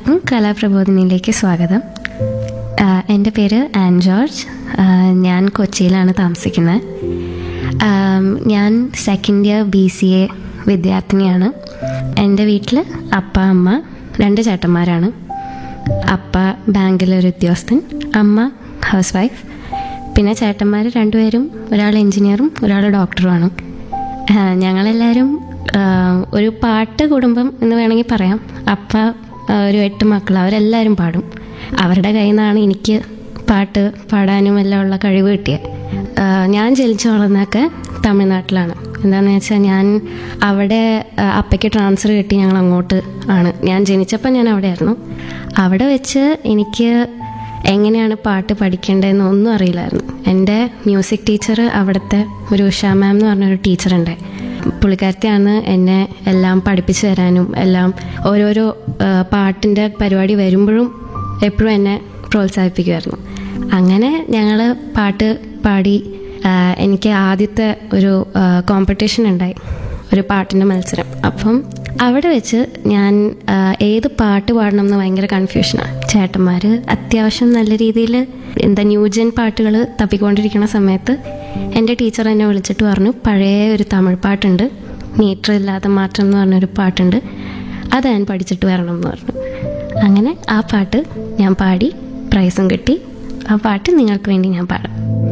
എല്ലാവർക്കും കലാപ്രബോധിനിയിലേക്ക് സ്വാഗതം ആഹ് എൻ്റെ പേര് ആൻ ജോർജ് ആഹ് ഞാൻ കൊച്ചിയിലാണ് താമസിക്കുന്നത് ആം, ഞാൻ second year B C A വിദ്യാർത്ഥിനിയാണ് എൻ്റെ വീട്ടിൽ അപ്പ അമ്മ രണ്ട് ചേട്ടന്മാരാണ് അപ്പ ബാങ്കിലൊരു ഉദ്യോഗസ്ഥൻ അമ്മ ഹൗസ് വൈഫ് പിന്നെ ചേട്ടന്മാർ രണ്ടുപേരും ഒരാൾ എൻജിനീയറും ഒരാൾ ഡോക്ടറുമാണ് ആഹ് ഞങ്ങളെല്ലാവരും ആഹ് ഒരു പാട്ട് കുടുംബം എന്ന് വേണമെങ്കിൽ പറയാം അപ്പ ആഹ് ഒരു എട്ട് മക്കൾ അവരെല്ലാവരും പാടും അവരുടെ കയ്യിൽ നിന്നാണ് എനിക്ക് പാട്ട് പാടാനും എല്ലാം ഉള്ള കഴിവ് കിട്ടിയത് ആഹ് ഞാൻ ജനിച്ചു വളർന്നൊക്കെ തമിഴ്നാട്ടിലാണ് എന്താണെന്ന് വെച്ചാൽ ഞാൻ അവിടെ ആഹ് അപ്പയ്ക്ക് ട്രാൻസ്ഫർ കിട്ടി ഞങ്ങൾ അങ്ങോട്ട് ആണ് ഞാൻ ജനിച്ചപ്പോൾ ഞാൻ അവിടെയായിരുന്നു അവിടെ വെച്ച് എനിക്ക് എങ്ങനെയാണ് പാട്ട് പഠിക്കേണ്ടതെന്ന് ഒന്നും അറിയില്ലായിരുന്നു എൻ്റെ മ്യൂസിക് ടീച്ചർ അവിടുത്തെ ഒരു ഉഷ മാം എന്ന് പറഞ്ഞൊരു ടീച്ചറുണ്ട് പുള്ളിക്കാരത്തിയാണ് എന്നെ എല്ലാം പഠിപ്പിച്ചു തരാനും എല്ലാം ഓരോരോ ആ, പാട്ടിൻ്റെ പരിപാടി വരുമ്പോഴും എപ്പോഴും എന്നെ പ്രോത്സാഹിപ്പിക്കുമായിരുന്നു അങ്ങനെ ഞങ്ങൾ പാട്ട് പാടി ആ, എനിക്ക് ആദ്യത്തെ ഒരു കോമ്പറ്റീഷൻ ഉണ്ടായി ഒരു പാട്ടിൻ്റെ മത്സരം അപ്പം അവിടെ വെച്ച് ഞാൻ ആ, ഏത് പാട്ട് പാടണം എന്ന് ഭയങ്കര കൺഫ്യൂഷനാണ് ചേട്ടന്മാർ അത്യാവശ്യം നല്ല രീതിയിൽ എന്താ ന്യൂജൻ പാട്ടുകൾ തപ്പിക്കൊണ്ടിരിക്കുന്ന സമയത്ത് എൻ്റെ ടീച്ചർ എന്നെ വിളിച്ചിട്ട് പറഞ്ഞു പഴയ ഒരു തമിഴ് പാട്ടുണ്ട് മീറ്റർ ഇല്ലാതെ മാറ്റം എന്ന് പറഞ്ഞൊരു പാട്ടുണ്ട് അത് ഞാൻ പഠിച്ചിട്ട് വരണം എന്ന് പറഞ്ഞു അങ്ങനെ ആ പാട്ട് ഞാൻ പാടി പ്രൈസും കിട്ടി ആ പാട്ട് നിങ്ങൾക്ക് വേണ്ടി ഞാൻ പാടാം